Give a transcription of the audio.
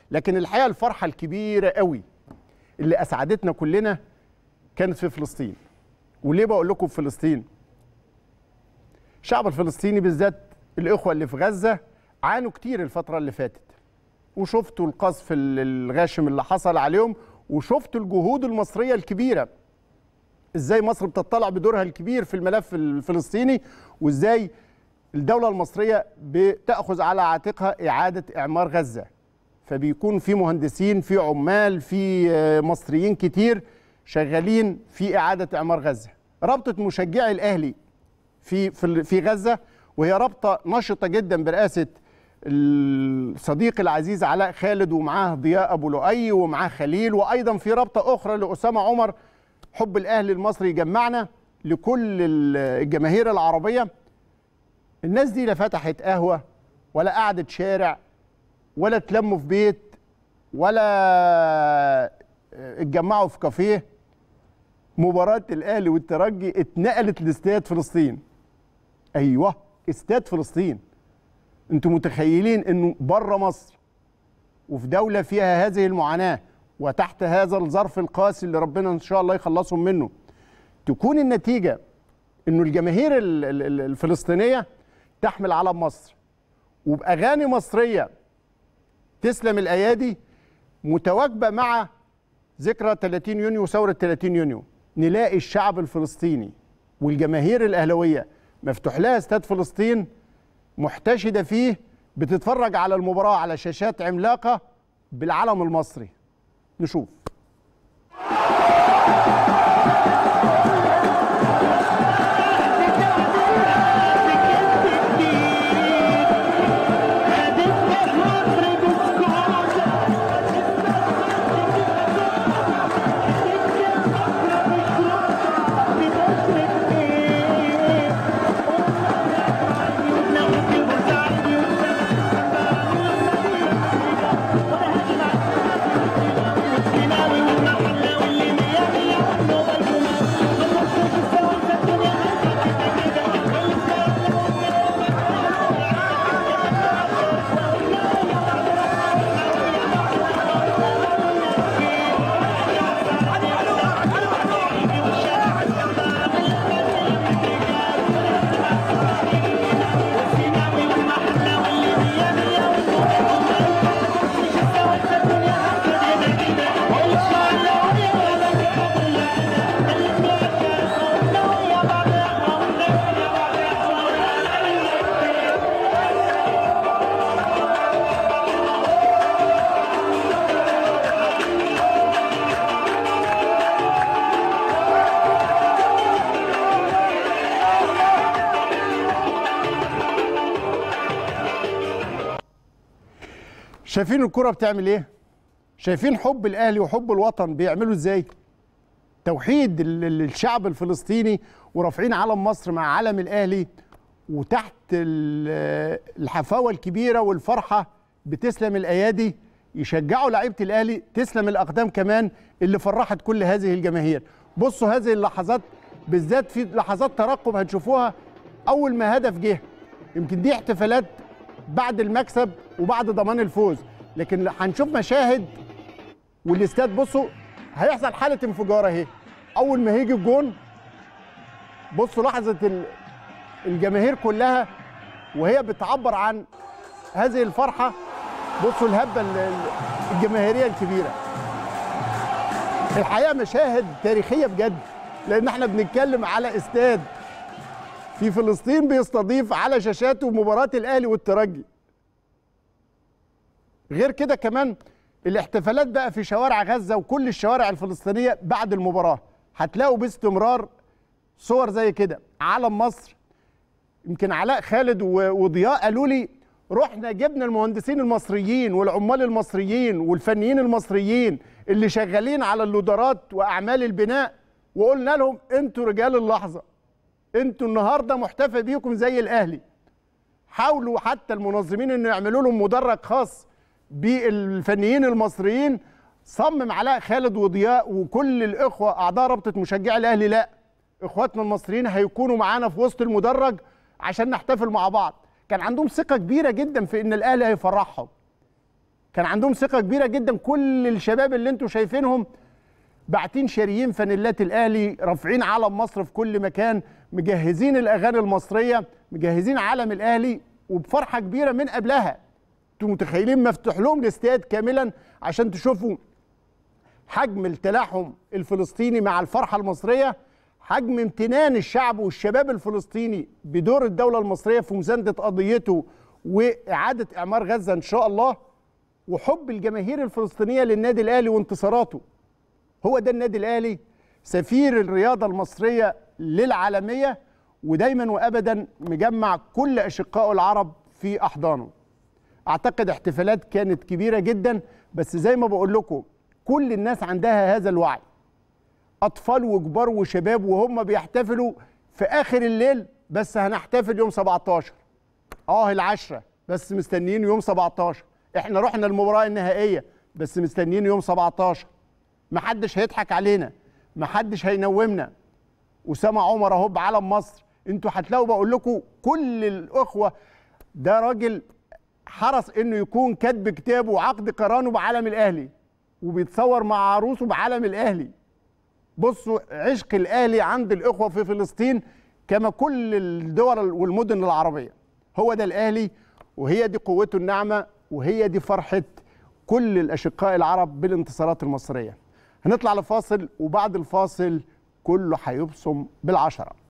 لكن الحقيقه الفرحه الكبيره قوي اللي اسعدتنا كلنا كانت في فلسطين وليه بقول لكم في فلسطين الشعب الفلسطيني بالذات الاخوه اللي في غزه عانوا كتير الفتره اللي فاتت وشفتوا القذف الغاشم اللي حصل عليهم وشفتوا الجهود المصريه الكبيره ازاي مصر بتطلع بدورها الكبير في الملف الفلسطيني وازاي الدوله المصريه بتاخذ على عاتقها اعاده اعمار غزه فبيكون في مهندسين في عمال في مصريين كتير شغالين في اعاده اعمار غزه رابطه مشجعي الاهلي في في غزه وهي رابطه نشطه جدا برئاسه الصديق العزيز علاء خالد ومعاه ضياء ابو لؤي ومعاه خليل وايضا في رابطه اخرى لاسامه عمر حب الاهلي المصري يجمعنا لكل الجماهير العربيه الناس دي لا فتحت قهوه ولا قعدت شارع ولا اتلموا في بيت ولا اتجمعوا في كافيه مباراه الاهلي والترجي اتنقلت لاستاد فلسطين ايوه استاد فلسطين انتم متخيلين انه بره مصر وفي دوله فيها هذه المعاناه وتحت هذا الظرف القاسي اللي ربنا ان شاء الله يخلصهم منه تكون النتيجه انه الجماهير الفلسطينيه تحمل علم مصر وباغاني مصريه تسلم الايادي متواجبه مع ذكرى 30 يونيو وثوره 30 يونيو نلاقي الشعب الفلسطيني والجماهير الاهلاويه مفتوح لها استاد فلسطين محتشده فيه بتتفرج على المباراه على شاشات عملاقه بالعلم المصري نشوف شايفين الكرة بتعمل ايه؟ شايفين حب الاهلي وحب الوطن بيعملوا ازاي؟ توحيد الشعب الفلسطيني ورافعين علم مصر مع علم الاهلي وتحت الحفاوه الكبيره والفرحه بتسلم الايادي يشجعوا لعيبه الاهلي تسلم الاقدام كمان اللي فرحت كل هذه الجماهير. بصوا هذه اللحظات بالذات في لحظات ترقب هتشوفوها اول ما هدف جه يمكن دي احتفالات بعد المكسب وبعد ضمان الفوز لكن هنشوف مشاهد والاستاد بصوا هيحصل حاله انفجار اهي اول ما هيجي الجون بصوا لحظه الجماهير كلها وهي بتعبر عن هذه الفرحه بصوا الهبه الجماهيريه الكبيره الحقيقه مشاهد تاريخيه بجد لان احنا بنتكلم على استاد في فلسطين بيستضيف على شاشاته مباراه الاهلي والترجي غير كده كمان الاحتفالات بقى في شوارع غزه وكل الشوارع الفلسطينيه بعد المباراه هتلاقوا باستمرار صور زي كده علم مصر يمكن علاء خالد وضياء قالوا لي رحنا جبنا المهندسين المصريين والعمال المصريين والفنيين المصريين اللي شغالين على اللودرات واعمال البناء وقلنا لهم انتوا رجال اللحظه انتوا النهارده محتفى بيكم زي الاهلي حاولوا حتى المنظمين انه يعملوا لهم مدرج خاص بالفنيين المصريين صمم علاء خالد وضياء وكل الاخوه اعضاء رابطه مشجعي الاهلي لا اخواتنا المصريين هيكونوا معانا في وسط المدرج عشان نحتفل مع بعض كان عندهم ثقه كبيره جدا في ان الاهلي هيفرحهم كان عندهم ثقه كبيره جدا كل الشباب اللي انتم شايفينهم باعتين شاريين فانيلات الاهلي رافعين علم مصر في كل مكان مجهزين الاغاني المصريه مجهزين علم الاهلي وبفرحه كبيره من قبلها انتوا متخيلين مفتوح لهم الاستاد كاملا عشان تشوفوا حجم التلاحم الفلسطيني مع الفرحه المصريه حجم امتنان الشعب والشباب الفلسطيني بدور الدوله المصريه في مسانده قضيته واعاده اعمار غزه ان شاء الله وحب الجماهير الفلسطينيه للنادي الاهلي وانتصاراته هو ده النادي الاهلي سفير الرياضه المصريه للعالميه ودايما وابدا مجمع كل اشقائه العرب في احضانه اعتقد احتفالات كانت كبيره جدا بس زي ما بقول لكم كل الناس عندها هذا الوعي اطفال وكبار وشباب وهم بيحتفلوا في اخر الليل بس هنحتفل يوم 17 اه العشرة بس مستنيين يوم 17 احنا رحنا المباراه النهائيه بس مستنيين يوم 17 محدش هيضحك علينا محدش هينومنا اسامه عمر اهو بعلم مصر انتوا هتلاقوا بقول لكم كل الاخوه ده راجل حرص انه يكون كاتب كتابه وعقد قرانه بعلم الاهلي وبيتصور مع عروسه بعلم الاهلي بصوا عشق الاهلي عند الاخوه في فلسطين كما كل الدول والمدن العربيه هو ده الاهلي وهي دي قوته الناعمه وهي دي فرحه كل الاشقاء العرب بالانتصارات المصريه هنطلع لفاصل وبعد الفاصل كله هيبصم بالعشره